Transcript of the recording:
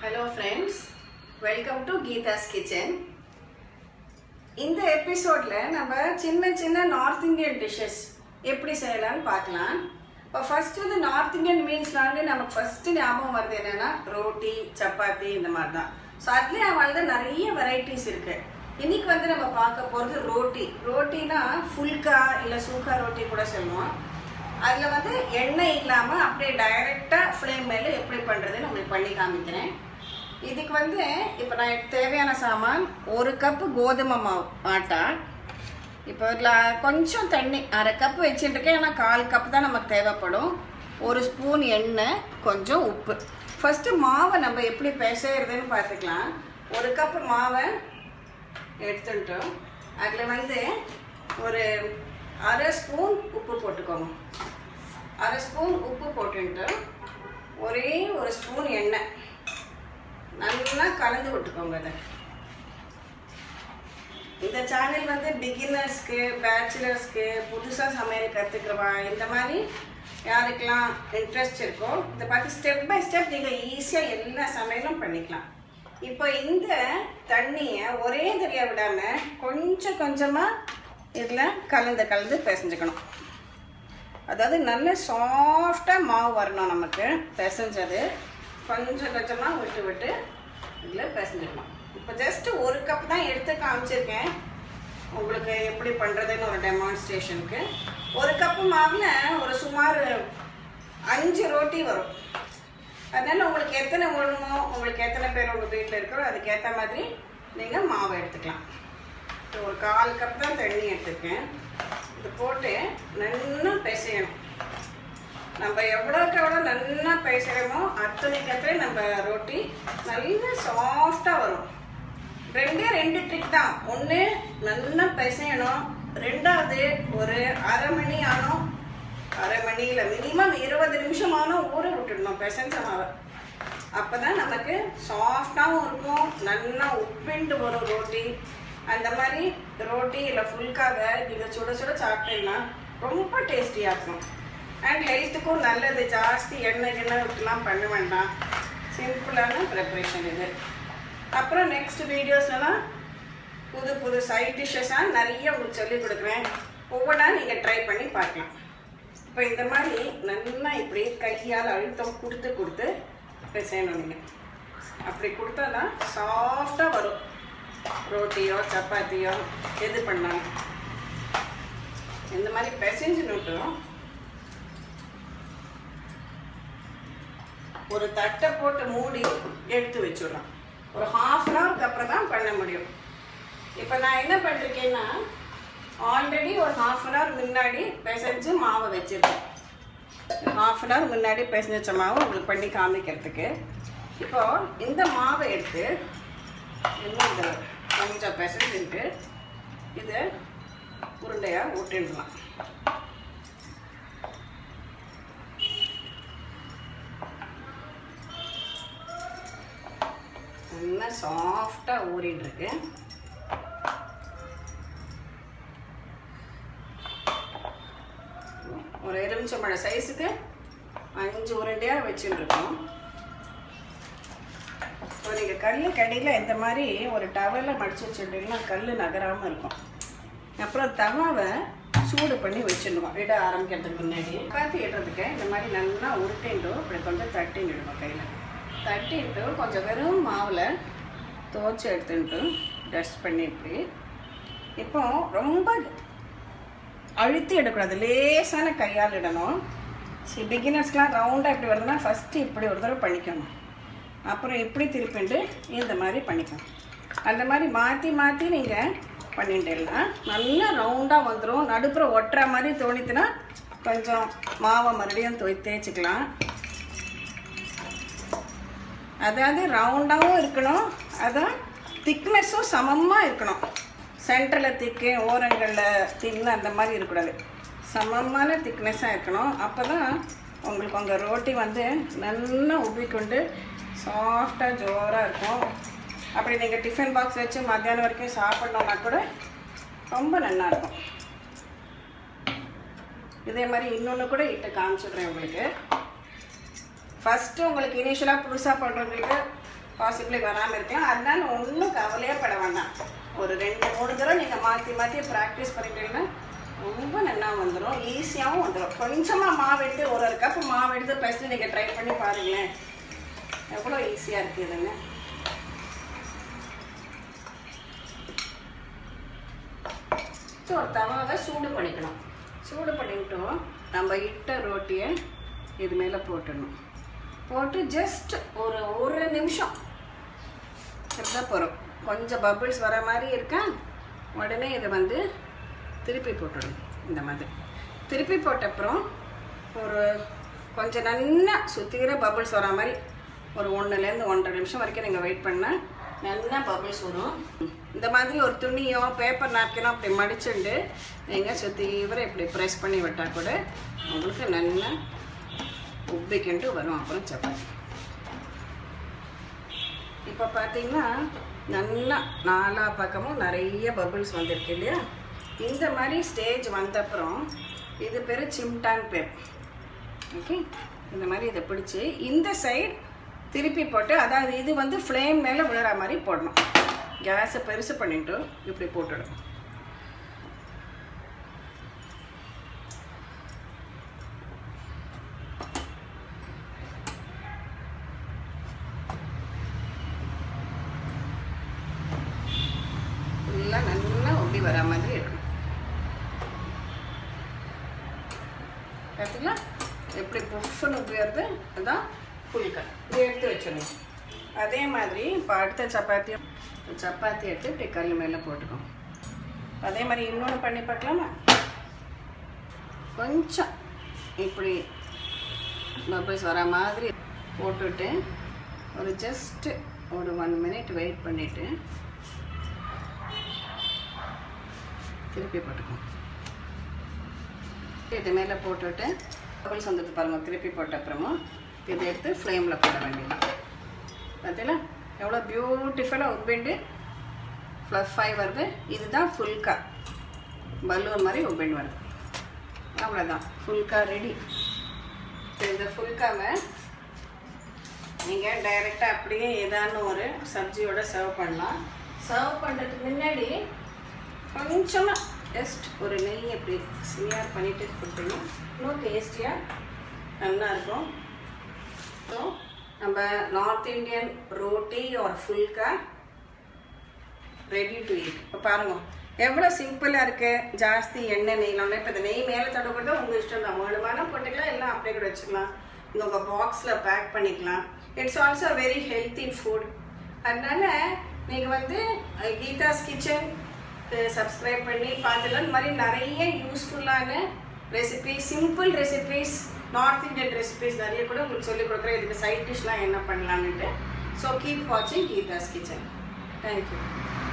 hello friends welcome to Geetha's kitchen இந்த எபிசோடில் நம்ம சின்ன சின்ன நார்த் இந்தியன் டிஷ்ஷஸ் எப்படி செய்யலாம்னு பார்க்கலாம் இப்போ ஃபர்ஸ்ட் வந்து நார்த் இந்தியன் மீல்ஸ்னாலே நமக்கு ஃபர்ஸ்ட் ஞாபகம் வருது என்னன்னா ரோட்டி சப்பாத்தி இந்த மாதிரி தான் ஸோ அதுலேயே அவள்தான் நிறைய வெரைட்டிஸ் இருக்கு இன்னைக்கு வந்து நம்ம பார்க்க போகிறது ரோட்டி ரோட்டினா ஃபுல்கா இல்லை சூக்கா ரோட்டி கூட சொல்லுவோம் அதில் வந்து எண்ணெய் இல்லாமல் அப்படியே டைரெக்டாக ஃப்ளேம் மேலே எப்படி பண்ணுறதுன்னு உங்களுக்கு பண்ணி காமிக்கிறேன் இதுக்கு வந்து இப்போ நான் தேவையான சாமான் ஒரு கப்பு கோதுமை மாவு ஆட்டா இப்போ இதில் கொஞ்சம் தண்ணி அரை கப்பு வச்சுட்டுருக்கேன் ஏன்னா கால் கப் தான் நமக்கு தேவைப்படும் ஒரு ஸ்பூன் எண்ணெய் கொஞ்சம் உப்பு ஃபஸ்ட்டு மாவை நம்ம எப்படி பிசைறதுன்னு பார்த்துக்கலாம் ஒரு கப்பு மாவை எடுத்துட்டோம் அதில் வந்து ஒரு அரை ஸ்பூன் உப்பு போட்டுக்கோங்க அரை ஸ்பூன் உப்பு போட்டுட்டு ஒரே ஒரு ஸ்பூன் எண்ணெய் நல்லா கலந்து விட்டுக்கோங்க இதை இந்த சேனல் வந்து பிகினர்ஸ்க்கு பேச்சுலர்ஸ்க்கு புதுசாக சமையல் கற்றுக்கிறவா இந்த மாதிரி யாருக்கெல்லாம் இன்ட்ரெஸ்ட் இருக்கோ இதை பார்த்து ஸ்டெப் பை ஸ்டெப் நீங்கள் ஈஸியாக எல்லா சமையலும் பண்ணிக்கலாம் இப்போ இந்த தண்ணியை ஒரே தெரியா விடாமல் கொஞ்சம் கொஞ்சமாக இதில் கலந்து கலந்து பிசைஞ்சுக்கணும் அதாவது நல்ல சாஃப்டாக மாவு வரணும் நமக்கு பிசைஞ்சது கொஞ்சம் கொஞ்சமாக விட்டு விட்டு இதில் பிசைஞ்சுக்கணும் இப்போ ஜஸ்ட்டு ஒரு கப் தான் எடுத்து காமிச்சிருக்கேன் உங்களுக்கு எப்படி பண்ணுறதுன்னு ஒரு டெமான்ஸ்ட்ரேஷனுக்கு ஒரு கப்பு மாவில் ஒரு சுமார் அஞ்சு ரோட்டி வரும் அதனால் உங்களுக்கு எத்தனை வேணுமோ உங்களுக்கு எத்தனை பேர் உங்கள் வீட்டில் இருக்கோ அதுக்கேற்ற மாதிரி நீங்கள் மாவு எடுத்துக்கலாம் இப்போ ஒரு கால் கப் தான் தண்ணி எடுத்துருக்கேன் இது போட்டு நல்லா பிசையணும் நம்ம எவ்வளோக்கு எவ்வளோ நல்லா பிசைகிறோமோ அத்தனைக்கு அத்தனை நம்ம ரொட்டி நல்லா சாஃப்டாக வரும் ரெண்டே ரெண்டு ட்ரிக் தான் ஒன்று நல்லா பிசையணும் ரெண்டாவது ஒரு அரை மணி ஆனோம் அரை மணியில் மினிமம் இருபது நிமிஷம் ஆனும் ஊற விட்டுடணும் பிசைஞ்ச மாவை அப்போ தான் நமக்கு சாஃப்டாகவும் இருக்கும் நல்லா உப்பிண்டு வரும் ரோட்டி அந்த மாதிரி ரோட்டி இல்லை ஃபுல்காக நீங்கள் சுட சுட சாப்பிட்டீங்கன்னா ரொம்ப டேஸ்டியாக இருக்கும் அண்ட் ஹெல்த்துக்கும் நல்லது ஜாஸ்தி எண்ணெய் எண்ணெய் விட்டுலாம் பண்ண வேண்டாம் சிம்பிளான ப்ரிப்ரேஷன் இது அப்புறம் நெக்ஸ்ட் வீடியோஸ்லாம் புது புது சைட் டிஷ்ஷஸாக நிறைய உங்களுக்கு சொல்லிக் கொடுக்குறேன் ஒவ்வொன்றா நீங்கள் ட்ரை பண்ணி பார்க்கலாம் இப்போ இந்த மாதிரி நல்லா இப்படி கையால் அழுத்தம் கொடுத்து கொடுத்து செய்யணும் நீங்கள் அப்படி கொடுத்தா தான் சாஃப்டாக வரும் ரோட்டியோ சப்பாத்தியோ எது பண்ணாலும் இந்த மாதிரி பிசைஞ்சு நோட்டும் ஒரு தட்டை போட்டு மூடி எடுத்து வச்சுடலாம் ஒரு ஹாஃப் அன் ஹவருக்கு அப்புறம் தான் பண்ண முடியும் இப்போ நான் என்ன பண்ணிருக்கேன்னா ஆல்ரெடி ஒரு ஹாஃப் அன் ஹவர் முன்னாடி பிசைஞ்சு மாவை வச்சுருக்கேன் ஹாஃப் அன் ஹவர் முன்னாடி பிசைஞ்ச வச்ச மாவை உங்களுக்கு பண்ணி காமிக்கிறதுக்கு இப்போ இந்த மாவை எடுத்து இன்னும் இந்த கொஞ்சம் பிசைஞ்சுட்டு இதை உருண்டையாக ஊட்டிடலாம் நல்லா சாஃப்டாக ஊறிட்டு இருக்கு ஒரு எலுமிச்சம்பழ சைஸுக்கு அஞ்சு உருண்டையாக வச்சுட்டு இருக்கோம் ஸோ நீங்கள் கல் கடியில் இந்த மாதிரி ஒரு டவலில் மடித்து வச்சுட்டிங்கன்னா கல் நகராமல் இருக்கும் அப்புறம் தவாவை சூடு பண்ணி வச்சிடணும் இட ஆரம்பிக்கிறதுக்கு முன்னாடி பார்த்து இடுறதுக்கு இந்த மாதிரி நல்லா உருட்டிண்டு இப்படி கொஞ்சம் தட்டிடுவோம் கையில் தட்டிட்டு கொஞ்சம் வெறும் மாவில் துவச்சி எடுத்துட்டு டஸ்ட் பண்ணி இப்படி இப்போ ரொம்ப அழுத்தி எடுக்கூடாது லேசான கையால் இடணும் சரி பிகினர்ஸ்க்கெலாம் ரவுண்டாக இப்படி வருதுன்னா ஃபஸ்ட்டு இப்படி ஒரு தடவை பண்ணிக்கணும் அப்புறம் இப்படி திருப்பிட்டு இந்த மாதிரி பண்ணிக்கணும் அந்த மாதிரி மாற்றி மாற்றி நீங்கள் பண்ணிட்டேன்னா நல்லா ரவுண்டாக வந்துடும் நடுப்புற ஒட்டுற மாதிரி தோணித்துன்னா கொஞ்சம் மாவை மறுபடியும் தோ தேய்ச்சிக்கலாம் அதாவது ரவுண்டாகவும் இருக்கணும் அதான் திக்னஸும் சமமாக இருக்கணும் சென்டரில் திக்கு ஓரங்களில் தின்னு அந்த மாதிரி இருக்கக்கூடாது சமமான திக்னஸாக இருக்கணும் அப்போ தான் உங்களுக்கு உங்கள் ரோட்டி வந்து நல்லா உப்பிக்கொண்டு சாஃப்டாக ஜோராக இருக்கும் அப்படி நீங்கள் டிஃபன் பாக்ஸ் வச்சு மத்தியானம் வரைக்கும் சாப்பிட்ணுன்னா கூட ரொம்ப நல்லாயிருக்கும் இதே மாதிரி இன்னொன்று கூட இட்டு காமிச்சிடுறேன் உங்களுக்கு ஃபஸ்ட்டு உங்களுக்கு இனிஷியலாக புதுசாக பண்ணுறவங்களுக்கு பாசிபிளி வராமல் இருக்கலாம் அதனால ஒன்றும் கவலையே பட வேண்டாம் ஒரு ரெண்டு மூணு தடவை நீங்கள் மாற்றி மாற்றி ப்ராக்டிஸ் பண்ணிட்டீங்கன்னா ரொம்ப நல்லா வந்துடும் ஈஸியாகவும் வந்துடும் கொஞ்சமாக மாவு எடுத்து ஒரு ஒரு கப்பு மாவு எடுத்து ஃபஸ்ட்டு நீங்கள் ட்ரை பண்ணி பாருங்களேன் எவ்வளோ ஈஸியாக இருக்குது இதுங்க ஸோ ஒரு தவாவை சூடு பண்ணிக்கணும் சூடு பண்ணிக்கிட்டோம் நம்ம இட்ட ரொட்டியை இது மேலே போட்டுடணும் போட்டு ஜஸ்ட் ஒரு ஒரு நிமிஷம் இருந்தால் போகிறோம் கொஞ்சம் பபிள்ஸ் வர மாதிரி இருக்கா உடனே இதை வந்து திருப்பி போட்டுடணும் இந்த மாதிரி திருப்பி போட்ட அப்புறம் ஒரு கொஞ்சம் நல்லா சுற்றிக்கிற பபிள்ஸ் வர மாதிரி ஒரு ஒன்றுலேருந்து ஒன்றரை நிமிஷம் வரைக்கும் நீங்கள் வெயிட் பண்ணால் நல்லா பபிள்ஸ் வரும் இந்த மாதிரி ஒரு துணியோ பேப்பர் நாப்கினோ அப்படி மடிச்சுண்டு நீங்கள் சுத்தீவிர இப்படி ப்ரெஸ் பண்ணி விட்டால் கூட உங்களுக்கு நல்லா உப்பிக்கிண்டு வரும் அப்புறம் சப்பாத்தி இப்போ பார்த்தீங்கன்னா நல்லா நாலா பக்கமும் நிறைய பபிள்ஸ் வந்திருக்கு இல்லையா இந்த மாதிரி ஸ்டேஜ் வந்தப்புறம் இது பேர் சிம்டான் பேர் ஓகே இந்த மாதிரி இதை பிடிச்சி இந்த சைடு திருப்பி போட்டு அதாவது இது வந்து ஃப்ளேம் மேலே விழுற மாதிரி போடணும் கேஸை பெருசு பண்ணிட்டு இப்படி போட்டுடணும் ஃபுல்லாக நல்லா ஒட்டி வர மாதிரி இருக்கணும் பார்த்தீங்களா எப்படி புஃப்னு உப்பி வருது அதுதான் ஃபுல் கட் இதை எடுத்து வச்சிடணும் அதே மாதிரி இப்போ அடுத்த சப்பாத்தி சப்பாத்தி எடுத்து இப்படி கல் மேலே போட்டுக்கோங்க அதே மாதிரி இன்னொன்று பண்ணி பார்க்கலாமா கொஞ்சம் இப்படி பபிள்ஸ் வர மாதிரி போட்டுட்டு ஒரு ஜஸ்ட்டு ஒரு ஒன் மினிட் வெயிட் பண்ணிவிட்டு திருப்பி போட்டுக்கோ இது மேலே போட்டுட்டு பபிள்ஸ் வந்துட்டு பாருங்க திருப்பி போட்ட அப்புறமா இதை எடுத்து ஃப்ளேமில் போட வேண்டியது பார்த்தீங்களா எவ்வளோ பியூட்டிஃபுல்லாக உப்பிண்டு ஃப்ளஃபாகி வருது இதுதான் ஃபுல்கா பலூன் மாதிரி உப்பிண்டு வருது அவ்வளோதான் ஃபுல்கா ரெடி இந்த ஃபுல்காவை நீங்கள் டைரெக்டாக அப்படியே ஏதான ஒரு சப்ஜியோட சர்வ் பண்ணலாம் சர்வ் பண்ணுறதுக்கு முன்னாடி கொஞ்சமாக ஜஸ்ட் ஒரு நெய் அப்படி சிமியார் பண்ணிட்டு கொடுத்தீங்கன்னா இன்னும் டேஸ்டியாக நல்லா இருக்கும் ஸோ நம்ம நார்த் இந்தியன் ரோட்டி ஒரு ஃபுல்கா ரெடி டு eat இப்போ பாருங்க எவ்வளோ சிம்பிளாக இருக்குது ஜாஸ்தி எண்ணெய் நெய்லாம் இப்போ இந்த நெய் மேலே தடவுறது உங்கள் இஷ்டம் தான் வேணுமான போட்டுக்கலாம் எல்லாம் அப்படியே கூட வச்சுக்கலாம் இந்த உங்கள் பாக்ஸில் பேக் பண்ணிக்கலாம் it's also very healthy food அதனால நீங்கள் வந்து அஹ், கீதாஸ் கிச்சன் சப்ஸ்கிரைப் பண்ணி பார்த்துக்கலாம் இந்த மாதிரி நிறைய யூஸ்ஃபுல்லான recipe simple recipes north Indian recipes நிறைய கூட உங்களுக்கு சொல்லிக் கொடுக்குறேன் இதுக்கு சைட் டிஷ்லாம் என்ன பண்ணலான்னுட்டு ஸோ கீப் வாட்சிங் கீதாஸ் கிச்சன் தேங்க்யூ